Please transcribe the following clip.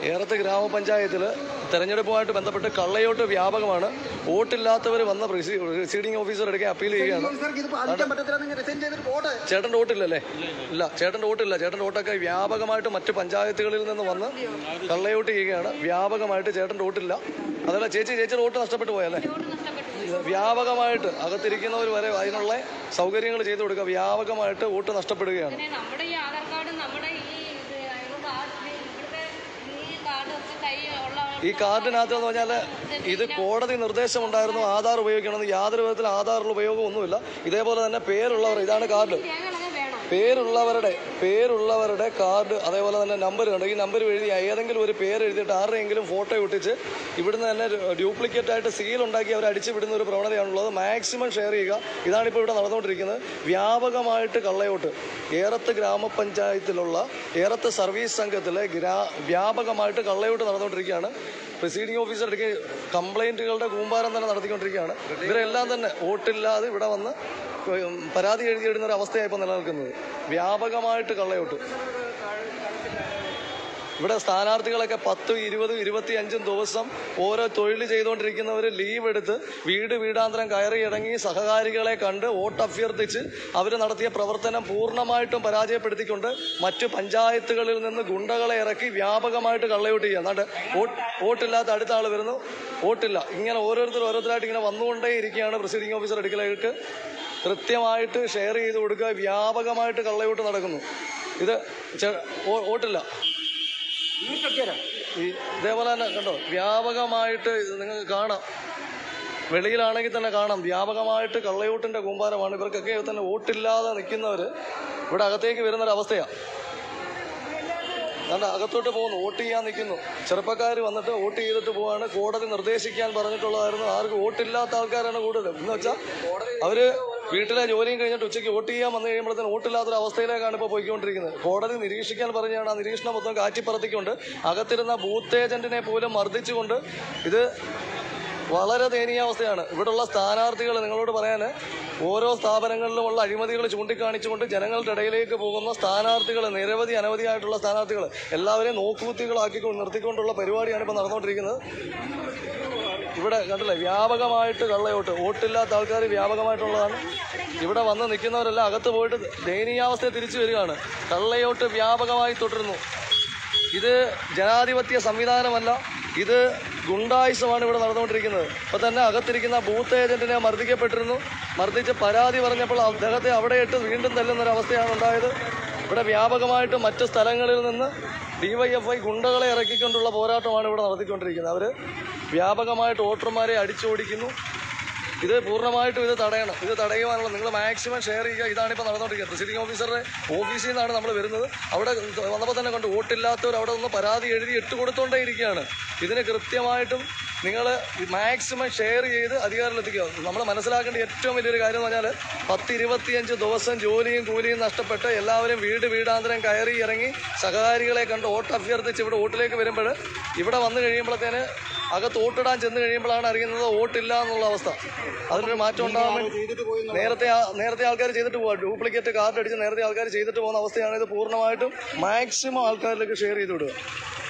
ഏറത്ത് ഗ്രാമപഞ്ചായത്തിൽ തെരഞ്ഞെടുപ്പുമായിട്ട് ബന്ധപ്പെട്ട് കള്ളയോട്ട് വ്യാപകമാണ് വോട്ടില്ലാത്തവർ വന്ന പ്രൊസീഡിംഗ് ഓഫീസർ എടുക്കാൻ അപ്പീൽ ചെയ്യുകയാണ് ഓഫീസർക്ക് ഇത് പാലിക്കാൻ പറ്റത്തില്ല നിങ്ങൾ റിസൈൻ ചെയ്തിട്ട് പോട്ടെ ചേട്ടൻ്റെ വോട്ടില്ലല്ലേ ഇല്ല ചേട്ടൻ്റെ വോട്ടില്ല ചേട്ടൻ്റെ വോട്ടൊക്കെ വ്യാപകമായിട്ട് മറ്റ് പഞ്ചായത്തുകളിൽ നിന്ന് വന്ന് കള്ളയോട്ട് ചെയ്യുകയാണ് വ്യാപകമായിട്ട് ചേട്ടൻ്റെ വോട്ടില്ല അതല്ല ചേച്ചി ചേച്ചിയുടെ വോട്ട് നഷ്ടപ്പെട്ടു പോയല്ലേ ഇത് വ്യാപകമായിട്ട് അകത്തിരിക്കുന്നവർ വരെ അതിനുള്ള സൗകര്യങ്ങൾ ചെയ്തു കൊടുക്കുക വ്യാപകമായിട്ട് വോട്ട് നഷ്ടപ്പെടുകയാണ് പിന്നെ നമ്മുടെ ഈ ആധാർ കാർഡും നമ്മുടെ ഈ ഇത് അയ്യോ കാർഡ് ഇവിടുത്തെ ഈ കാർഡും ഒക്കെ കൈ ഉള്ള ഈ കാർഡിനകത്ത് എന്ന് പറഞ്ഞാൽ ഇത് കോടതി നിർദ്ദേശമുണ്ടായിരുന്നു ആധാർ ഉപയോഗിക്കണമെന്ന് യാതൊരു വിധത്തിൽ ആധാറിൽ ഉപയോഗമൊന്നുമില്ല ഇതേപോലെ തന്നെ പേരുള്ളവർ ഇതാണ് കാർഡ് രേഖകളൊക്കെ വേണം പേരുള്ളവരുടെ പേരുള്ളവരുടെ കാർഡ് അതേപോലെ തന്നെ നമ്പർ കണ്ടു ഈ നമ്പർ എഴുതി ഏതെങ്കിലും ഒരു പേര് എഴുതിയിട്ട് ആരുടെയെങ്കിലും ഫോട്ടോ ഒട്ടിച്ച് ഇവിടുന്ന് തന്നെ ഡ്യൂപ്ലിക്കേറ്റ് ആയിട്ട് സീൽ ഉണ്ടാക്കി അവർ അടിച്ചു വിടുന്ന ഒരു പ്രവണതയാണുള്ളത് മാക്സിമം ഷെയർ ചെയ്യുക ഇതാണിപ്പോൾ ഇവിടെ നടന്നുകൊണ്ടിരിക്കുന്നത് വ്യാപകമായിട്ട് കള്ളയോട്ട് ഏറത്ത് ഗ്രാമപഞ്ചായത്തിലുള്ള ഏറത്ത് സർവീസ് സംഘത്തിലെ ഗ്രാ വ്യാപകമായിട്ട് കള്ളയോട്ട് നടന്നുകൊണ്ടിരിക്കുകയാണ് പ്രസീഡിംഗ് ഓഫീസർ ഇടയ്ക്ക് കംപ്ലൈന്റുകളുടെ കൂമ്പാരം തന്നെ നടത്തിക്കൊണ്ടിരിക്കുകയാണ് ഇവരെല്ലാം തന്നെ വോട്ടില്ലാതെ ഇവിടെ വന്ന് ഉം, പരാതി എഴുതിയിടുന്ന ഒരു അവസ്ഥയാണ് ഇപ്പോൾ നിലനിൽക്കുന്നത് വ്യാപകമായിട്ട് കള്ളയോട്ട് ഇവിടെ സ്ഥാനാർത്ഥികളൊക്കെ പത്തും ഇരുപതും ഇരുപത്തി അഞ്ചും ദിവസം ഓരോ തൊഴിൽ ചെയ്തുകൊണ്ടിരിക്കുന്നവർ ലീവ് എടുത്ത് വീട് വീടാന്തരം കയറി ഇറങ്ങി സഹകാരികളെ കണ്ട് വോട്ട് അഭ്യർത്ഥിച്ച് അവർ നടത്തിയ പ്രവർത്തനം പൂർണ്ണമായിട്ടും പരാജയപ്പെടുത്തിക്കൊണ്ട് മറ്റു പഞ്ചായത്തുകളിൽ നിന്ന് ഗുണ്ടകളെ ഇറക്കി വ്യാപകമായിട്ട് കള്ളയോട്ട് ചെയ്യുക എന്നിട്ട് വോട്ട് വോട്ടില്ലാത്ത അടുത്ത ആൾ വരുന്നു വോട്ടില്ല ഇങ്ങനെ ഓരോരുത്തർ ഓരോരുത്തരായിട്ട് ഇങ്ങനെ വന്നുകൊണ്ടേ ഇരിക്കുകയാണ് പ്രസിഡിംഗ് ഓഫീസർ അടുക്കലേക്ക് കൃത്യമായിട്ട് ഷെയർ ചെയ്ത് കൊടുക്കുക വ്യാപകമായിട്ട് കള്ളയോട്ട് നടക്കുന്നു ഇത് ചെ- വോ- വോട്ടില്ല ഈ ഇതേപോലെ തന്നെ കണ്ടോ വ്യാപകമായിട്ട് ഇത് നിങ്ങൾക്ക് കാണാം വെളിയിലാണെങ്കിൽ തന്നെ കാണാം വ്യാപകമായിട്ട് കള്ളയോട്ടിന്റെ കൂമ്പാരമാണ് ഇവർക്കൊക്കെ തന്നെ വോട്ടില്ലാതെ നിൽക്കുന്നവർ ഇവിടെ അകത്തേക്ക് വരുന്നൊരവസ്ഥയാണ് കണ്ട അകത്തോട്ട് പോകുന്നു വോട്ട് ചെയ്യാൻ നിൽക്കുന്നു ചെറുപ്പക്കാർ വന്നിട്ട് വോട്ട് ചെയ്തിട്ട് പോവാണ് കോടതി നിർദ്ദേശിക്കാൻ പറഞ്ഞിട്ടുള്ളതായിരുന്നു ആർക്ക് വോട്ടില്ലാത്ത ആൾക്കാരാണ് കൂടുതൽ എന്ന് വെച്ചാൽ അവര് വീട്ടിലെ ജോലിയും കഴിഞ്ഞിട്ട് ഉച്ചയ്ക്ക് വോട്ട് ചെയ്യാൻ വന്നു കഴിയുമ്പോഴത്തേന് വോട്ടില്ലാത്തൊരു അവസ്ഥയിലേക്കാണ് ഇപ്പോൾ പോയിക്കൊണ്ടിരിക്കുന്നത് കോടതി നിരീക്ഷിക്കാൻ പറഞ്ഞാണ് ആ നിരീക്ഷണം മൊത്തം കാറ്റിപ്പറത്തിക്കൊണ്ട് അകത്തിരുന്ന ബൂത്ത് ഏജന്റിനെ പോലും മർദ്ദിച്ചുകൊണ്ട് ഇത് വളരെ ദയനീയാവസ്ഥയാണ് ഇവിടെയുള്ള സ്ഥാനാർത്ഥികൾ നിങ്ങളോട് പറയാൻ ഓരോ സ്ഥാപനങ്ങളിലുമുള്ള അഴിമതികൾ ചൂണ്ടിക്കാണിച്ചുകൊണ്ട് ജനങ്ങളുടെ ഇടയിലേക്ക് പോകുന്ന സ്ഥാനാർത്ഥികൾ നിരവധി അനവധിയായിട്ടുള്ള സ്ഥാനാർത്ഥികൾ എല്ലാവരെയും നോക്കുകുത്തികളാക്കി നിർത്തിക്കൊണ്ടുള്ള പരിപാടിയാണ് ഇപ്പോൾ നടന്നുകൊണ്ടിരിക്കുന്നത് ഇവിടെ കണ്ടില്ലേ വ്യാപകമായിട്ട് കള്ളയോട്ട് വോട്ടില്ലാത്ത ആൾക്കാർ വ്യാപകമായിട്ടുള്ളതാണ് ഇവിടെ വന്ന് നിൽക്കുന്നവരെല്ലാം അകത്ത് പോയിട്ട് ദയനീയാവസ്ഥയെ തിരിച്ചു വരികയാണ് കള്ളയോട്ട് വ്യാപകമായി തുടരുന്നു ഇത് ജനാധിപത്യ സംവിധാനമല്ല ഇത് ഗുണ്ടായുസമാണ് ഇവിടെ നടന്നുകൊണ്ടിരിക്കുന്നത് ഇപ്പൊ തന്നെ അകത്തിരിക്കുന്ന ബൂത്ത് ഏജന്റിനെ മർദ്ദിക്കപ്പെട്ടിരുന്നു മർദ്ദിച്ച് പരാതി പറഞ്ഞപ്പോൾ അദ്ദേഹത്തെ അവിടെ ഇട്ട് വീണ്ടും തല്ലുന്ന ഒരു അവസ്ഥയാണ് ഉണ്ടായത് ഇവിടെ വ്യാപകമായിട്ട് മറ്റ് സ്ഥലങ്ങളിൽ നിന്ന് ഡിവൈഎഫ്ഐ ഗുണ്ടകളെ ഇറക്കിക്കൊണ്ടുള്ള പോരാട്ടമാണ് ഇവിടെ നടത്തിക്കൊണ്ടിരിക്കുന്നത് അവർ വ്യാപകമായിട്ട് വോട്ടർമാരെ അടിച്ചോടിക്കുന്നു ഇത് പൂർണ്ണമായിട്ടും ഇത് തടയണം ഇത് തടയുവാനുള്ള നിങ്ങൾ മാക്സിമം ഷെയർ ചെയ്യുക ഇതാണ് ഇപ്പോൾ നടന്നുകൊണ്ടിരിക്കുന്നത് പ്രിസൈഡിംഗ് ഓഫീസറുടെ ഓഫീസിൽ നിന്നാണ് നമ്മൾ വരുന്നത് അവിടെ വന്നപ്പോൾ തന്നെ കണ്ടു വോട്ടില്ലാത്തവർ അവിടെ നിന്ന് പരാതി എഴുതി ഇട്ട് കൊടുത്തോണ്ടേ ഇരിക്കുകയാണ് ഇതിന് കൃത്യമായിട്ടും നിങ്ങൾ മാക്സിമം ഷെയർ ചെയ്ത് അധികാരത്തിലെത്തിക്കുക നമ്മൾ മനസ്സിലാക്കേണ്ട ഏറ്റവും വലിയൊരു കാര്യം എന്ന് പറഞ്ഞാൽ പത്ത് ഇരുപത്തിയഞ്ച് ദിവസം ജോലിയും കൂലിയും നഷ്ടപ്പെട്ട് എല്ലാവരും വീട് വീടാന്തരം കയറി ഇറങ്ങി സഹകാരികളെ കണ്ട് വോട്ട് അഭ്യർത്ഥിച്ച് ഇവിടെ വോട്ടിലേക്ക് വരുമ്പോൾ ഇവിടെ വന്നു കഴിയുമ്പോഴത്തേന് അകത്ത് വോട്ടിടാൻ ചെന്ന് കഴിയുമ്പോഴാണ് അറിയുന്നത് വോട്ടില്ല എന്നുള്ള അവസ്ഥ അതിനൊരു മാറ്റം ഉണ്ടാകാൻ വേണ്ടി ചെയ്തിട്ട് പോയി നേരത്തെ ആ- നേരത്തെ ആൾക്കാർ ചെയ്തിട്ട് പോവാ ഡ്യൂപ്ലിക്കേറ്റ് കാർഡ് അടിച്ച് നേരത്തെ ആൾക്കാർ ചെയ്തിട്ട് പോകുന്ന അവസ്ഥയാണ് ഇത് പൂർണ്ണമായിട്ടും മാക്സിമം ആൾക്കാരിലേക്ക് ഷെയർ ചെയ്ത് വിടുക